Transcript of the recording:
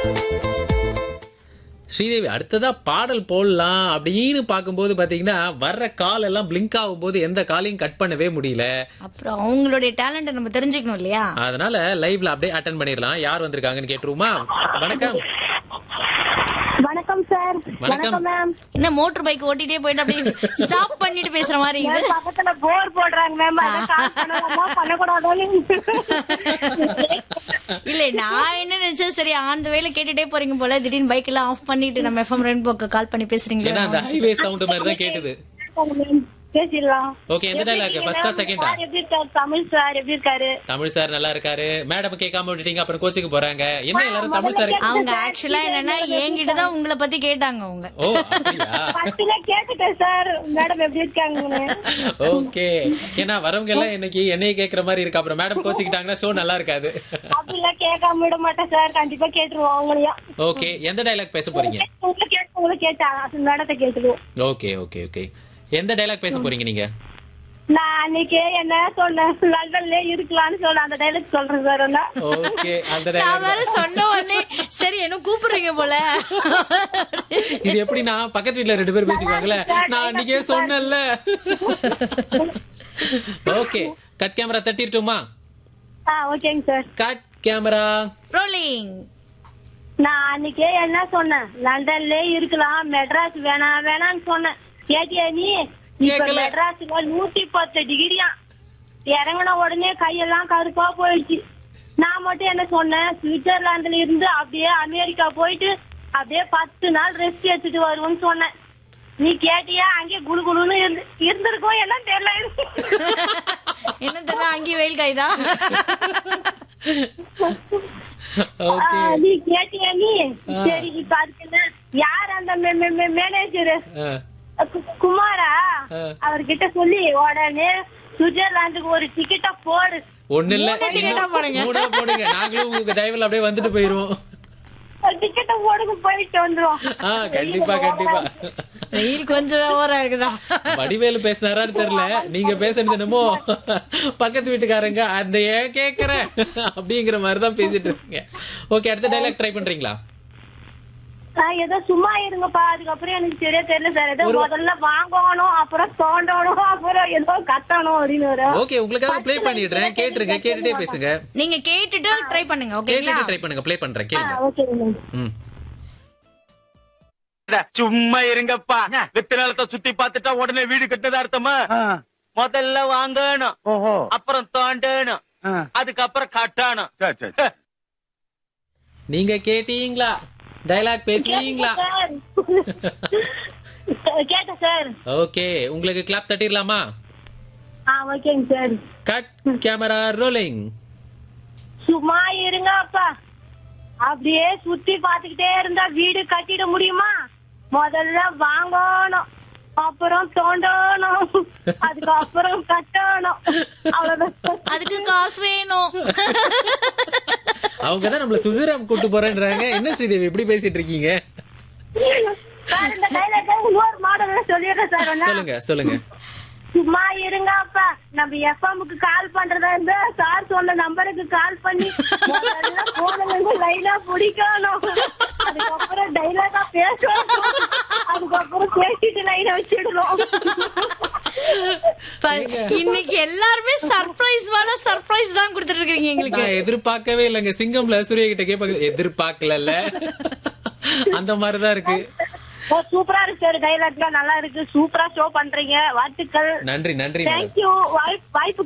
ஸ்ரீதேவி அடுத்ததா பாடல் போடலாம் அப்படின்னு பார்க்கும்போது பாத்தீங்கன்னா வர்ற கால் எல்லாம் பிளிங்க் ஆகும்போது எந்த காலையும் கட் பண்ணவே முடியல அப்புறம் அவங்களுடைய டேலண்ட நம்ம தெரிஞ்சுக்கணும் இல்லையா அதனால லைவ்ல அப்படியே அட்டன் பண்ணிடலாம் யார் வந்திருக்காங்கன்னு கேட்டுருமா வணக்கம் வணக்கம் சார் வணக்கம். மேம் என்ன மோட்டர் பைக் ஓட்டிட்டே போயிட்டு அப்படியே ஸ்டாப் பண்ணிட்டு பேசுற மாதிரி இது பக்கத்துல போர் போடுறாங்க மேம் அதான் கால் பண்ணலாமா பண்ணக்கூடாதோன்னு இல்ல நான் என்ன நினைச்சேன் சரி அந்த வேலை கேட்டுட்டே போறீங்க போல திடீர்னு பைக் எல்லாம் ஆஃப் பண்ணிட்டு நம்ம எஃப்எம் ரெயின்போக்கு கால் பண்ணி ஏன்னா அந்த பேசுறீங்களா ஹைவே சவுண்ட் மாதிரி தான் கேட்டுது பேசிடலாம் ஓகே எந்த டைலாக் ஃபர்ஸ்டா செகண்டா சார் எப்படி இருக்காரு தமிழ் சார் எப்படி இருக்காரு தமிழ் சார் நல்லா இருக்காரு மேடம் கேட்காம விட்டுட்டீங்க அப்புறம் கோச்சுக்கு போறாங்க என்ன எல்லாரும் தமிழ் சார் அவங்க ஆக்சுவலா என்னன்னா என்கிட்ட தான் உங்களை பத்தி கேட்டாங்க அவங்க ஓ அப்படியா ஃபர்ஸ்ட்ல கேட்டுட்டேன் சார் மேடம் எப்படி இருக்காங்கன்னு ஓகே ஏன்னா வரவங்க எல்லாம் இன்னைக்கு என்னைய கேக்குற மாதிரி இருக்கு அப்புறம் மேடம் கோச்சுக்கிட்டாங்கன்னா ஷோ நல்லா இருக்காது அப்படிலாம் கேட்காம விட மாட்டேன் சார் கண்டிப்பா கேட்டுருவோம் அவங்களையும் ஓகே எந்த டைலாக் பேச போறீங்க உங்களை கேட்டு உங்களை கேட்டா மேடத்தை கேட்டுருவோம் ஓகே ஓகே ஓகே எந்த டைலாக் பேச போறீங்க நீங்க நான் அன்னைக்கு என்ன சொன்னேன் லண்டன்ல இருக்கலாம்னு சொன்ன அந்த டைலாக் சொல்றேன் சார் ஒன்னா ஓகே அந்த நான் டைலாக் வேற சொன்ன உடனே சரி என்ன கூப்பிடுறீங்க போல இது எப்படின்னா பக்கத்து வீட்ல ரெண்டு பேர் பேசிக்குவாங்கல்ல நான் அன்னைக்கே சொன்னேன்ல ஓகே கட் கேமரா தட்டிட்டுமா ஆ ஓகேங்க சார் கட் கேமரா ரோலிங் நான் அன்னைக்கே என்ன சொன்னேன் லண்டன்ல இருக்கலாம் மெட்ராஸ் வேணாம் வேணாம்னு சொன்னேன் கேட்டியா நீ இப்ப கேக்கல. மெட்ராஸ்ல நூத்தி பத்து டிகிரியா இறங்கின உடனே கையெல்லாம் கருப்பா போயிடுச்சு நான் மட்டும் என்ன சொன்னேன் சுவிட்சர்லாந்துல இருந்து அப்படியே அமெரிக்கா போயிட்டு அப்படியே பத்து நாள் ரெஸ்ட் எடுத்துட்டு வருவோம்னு சொன்னேன் நீ கேட்டியா அங்கே குளு குளுன்னு இருந்து இருந்திருக்கோம் எல்லாம் தெரியல என்ன தெரியல அங்கேயும் வெயில் காயுதா ஓகே ஆ, நீ கேட்டியா நீ சரி இப்ப அதுக்கு என்ன யார் அந்த மேனேஜர் கு- குமாரா ஆ. அவர்கிட்ட சொல்லி உடனே சுவிட்சர்லாந்துக்கு ஒரு டிக்கெட்ட போடு ஒண்ணு இல்ல மூணு ticket ஆ போடுங்க. இன்னும் மூணா போடுங்க நாங்களும் உங்க தயவுல அப்படியே வந்துட்டு போயிருவோம் ஒரு டிக்கெட்ட போடுங்க போயிட்டு வந்துரும் ஆ கண்டிப்பா கண்டிப்பா வெயில் கொஞ்சம் ஓவரா இருக்குதா வடிவேலு பேசினாரான்னு தெரியல நீங்க பேசுறது என்னமோ பக்கத்து வீட்டுக்காரங்க அந்த ஏன் கேக்குற அப்படிங்கிற மாதிரி தான் பேசிட்டு இருக்கீங்க ஓகே அடுத்த டைலாக் ட்ரை பண்றீங்களா ஆ, ஏதோ சும்மா இருங்கப்பா அதுக்கப்புறம் எனக்கு சரியா தெரியல சார் ஏதோ முதல்ல வாங்கணும் அப்புறம் தோண்டணும் அப்புறம் ஏதோ கத்தணும் அப்படின்னு வரும் ஓகே உங்களுக்காக ப்ளே பண்ணிடுறேன் கேட்டுருங்க கேட்டுட்டே பேசுங்க நீங்க கேட்டுட்டு ட்ரை பண்ணுங்க ஓகேங்களா கேட்டுட்டு ட்ரை பண்ணுங்க ப்ளே பண்றேன் கேளுங்க ஓகே ம் சும்மா இருங்கப்பா வித்து நிலத்தை சுத்தி பார்த்துட்டா உடனே வீடு கட்டதா அர்த்தமா முதல்ல வாங்கணும் ஓஹோ அப்புறம் தோண்டணும் ஆ. அதுக்கப்புறம் கட்டணும் சரி சரி சரி. நீங்க கேட்டீங்களா டைலாக் பேசுவீங்களா கேட்டேன் சார் ஓகே உங்களுக்கு கிளாப் தட்டிடலாமா ஆ ஓகேங்க சார் கட் கேமரா ரோலிங் சும்மா இருங்க அப்பா அப்படியே சுத்தி பாத்துக்கிட்டே இருந்தா வீடு கட்டிட முடியுமா முதல்ல வாங்கணும் அப்புறம் தோண்டணும் அதுக்கப்புறம் கட்டணும் அவ்வளவுதான் அதுக்கு காசு வேணும் அவங்க தான் நம்மள சுசுராம் கூட்டு போறேன்றாங்க என்ன ஸ்ரீதேவி இப்படி பேசிட்டு இருக்கீங்க சார் இந்த டைலாக் இன்னொரு மாடல் சொல்லிடுறேன் சார் ஒண்ணு. சொல்லுங்க சொல்லுங்க சும்மா இருங்க அப்பா நம்ம எஃப்எம்க்கு கால் பண்றதா இருந்தா சார் சொன்ன நம்பருக்கு கால் பண்ணி முதல்ல போன லைனா பிடிக்கணும் அதுக்கப்புறம் டைலாகா பேசணும் அதுக்கப்புறம் பேசிட்டு லைனை வச்சிடணும் ப- இன்னைக்கு எல்லாருமே சர்ப்ரைஸ் மேல சர்ப்ரைஸ் தான் கொடுத்துட்டு இருக்கீங்க எங்களுக்கு நான் எதிர்பார்க்கவே இல்லைங்க சிங்கம்ல சூர்யா கிட்ட கேட்பாங்க எதிர்பார்க்கல அந்த மாதிரிதான் இருக்கு ஓ, சூப்பரா இருக்கு சார் டைலாக்லாம் நல்லா இருக்கு சூப்பரா ஷோ பண்றீங்க வாழ்த்துக்கள் நன்றி நன்றி மேடம் தேங்க்யூ வாய்ப்பு